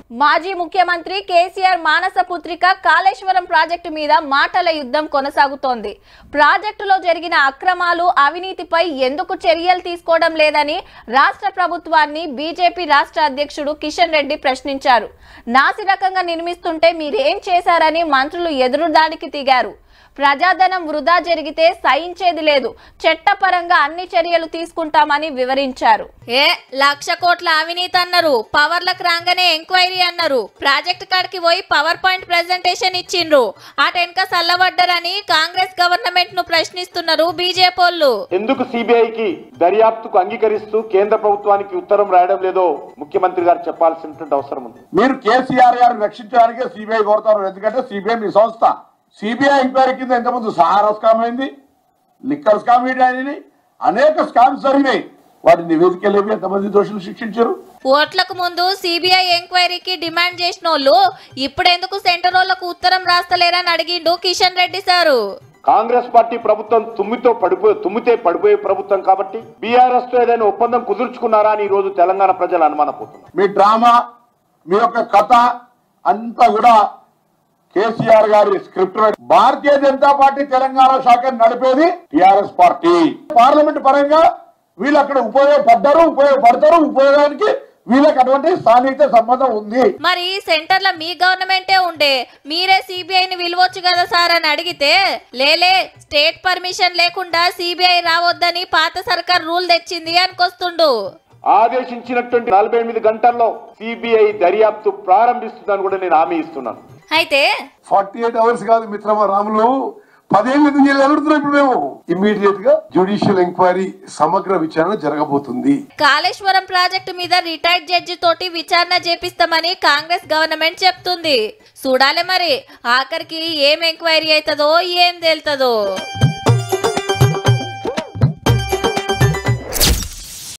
మాజీ ముఖ్యమంత్రి కేసీఆర్ మానస పుత్రిక కాళేశ్వరం ప్రాజెక్టు మీద మాటల యుద్ధం కొనసాగుతోంది ప్రాజెక్టులో జరిగిన అక్రమాలు అవినీతిపై ఎందుకు చర్యలు తీసుకోవడం లేదని రాష్ట్ర ప్రభుత్వాన్ని బీజేపీ రాష్ట్ర అధ్యక్షుడు కిషన్ రెడ్డి ప్రశ్నించారు నాసిరకంగా నిర్మిస్తుంటే మీరేం చేశారని మంత్రులు ఎదురుదాడికి దిగారు ప్రజాధనం వృధా జరిగితే సహించేది లేదు చట్టపరంగా అన్ని చర్యలు తీసుకుంటామని వివరించారు ఏ లక్ష కోట్ల అవినీతి అన్నారు పవర్లకు రాగానే ఎంక్వైరీ అన్నారు ప్రాజెక్ట్ కాడికి పోయి పవర్ పాయింట్ ప్రెజెంటేషన్ ఇచ్చిండ్రు ఆ టెన్క సల్లబడ్డరని కాంగ్రెస్ గవర్నమెంట్ ను ప్రశ్నిస్తున్నారు బీజేపీ ఎందుకు సిబిఐకి దర్యాప్తుకు అంగీకరిస్తూ కేంద్ర ప్రభుత్వానికి ఉత్తరం రాయడం లేదో ముఖ్యమంత్రి గారు చెప్పాల్సినటువంటి అవసరం ఉంది మీరు కేసీఆర్ గారిని రక్షించడానికే సిబిఐ కోరుతారు ఎందుకంటే సిబిఐ మీ సంస్థ సిబిఐ ఎంక్వైరీ కింద ఎంతమంది సహారా స్కామ్ అయింది లిక్కర్ స్కామ్ అయినాయి అనేక స్కామ్స్ జరిగినాయి వాటి నివేదికలు ఏవి ఎంతమంది దోషులు శిక్షించారు ఓట్లకు ముందు సిబిఐ ఎంక్వైరీకి డిమాండ్ చేసిన వాళ్ళు ఇప్పుడెందుకు సెంటర్ వాళ్ళకు ఉత్తరం రాస్తలేరని అడిగిండు కిషన్ రెడ్డి సారు కాంగ్రెస్ పార్టీ ప్రభుత్వం తుమ్మితో పడిపోయే తుమ్మితే పడిపోయే ప్రభుత్వం కాబట్టి బీఆర్ఎస్ తో ఏదైనా ఒప్పందం కుదుర్చుకున్నారా అని ఈ రోజు తెలంగాణ ప్రజలు అనుమానపోతున్నారు మీ డ్రామా మీ యొక్క కథ అంతా కూడా కేసీఆర్ గారి స్క్రిప్ట్ భారతీయ జనతా పార్టీ తెలంగాణ శాఖ నడిపేది టిఆర్ఎస్ పార్టీ పార్లమెంట్ పరంగా వీళ్ళు అక్కడ ఉపయోగపడ్డారు ఉపయోగపడతారు ఉపయోగానికి వీళ్ళకి అటువంటి సాన్నిహిత సంబంధం ఉంది మరి సెంటర్ లో మీ గవర్నమెంటే ఉండే మీరే సిబిఐని పిలవచ్చు కదా సార్ అని అడిగితే లేలే స్టేట్ పర్మిషన్ లేకుండా సిబిఐ రావద్దని పాత సర్కార్ రూల్ తెచ్చింది అనుకొస్తుండు ఆదేశించినటువంటి నలభై ఎనిమిది గంటల్లో సిబిఐ దర్యాప్తు ప్రారంభిస్తుందని కూడా నేను హామీ ఇస్తున్నాను అయితే ఫార్టీ ఎయిట్ అవర్స్ కాదు మిత్రమా రాములు పదేళ్ళు ఎందుకు చేయలేదు అడుగుతున్నాం ఇప్పుడు మేము ఇమ్మీడియట్ గా జ్యుడిషియల్ ఎంక్వైరీ సమగ్ర విచారణ జరగబోతుంది కాళేశ్వరం ప్రాజెక్టు మీద రిటైర్డ్ జడ్జి తోటి విచారణ చేపిస్తామని కాంగ్రెస్ గవర్నమెంట్ చెప్తుంది చూడాలి మరి ఆఖరికి ఏం ఎంక్వైరీ అవుతుందో ఏం తేలుతుందో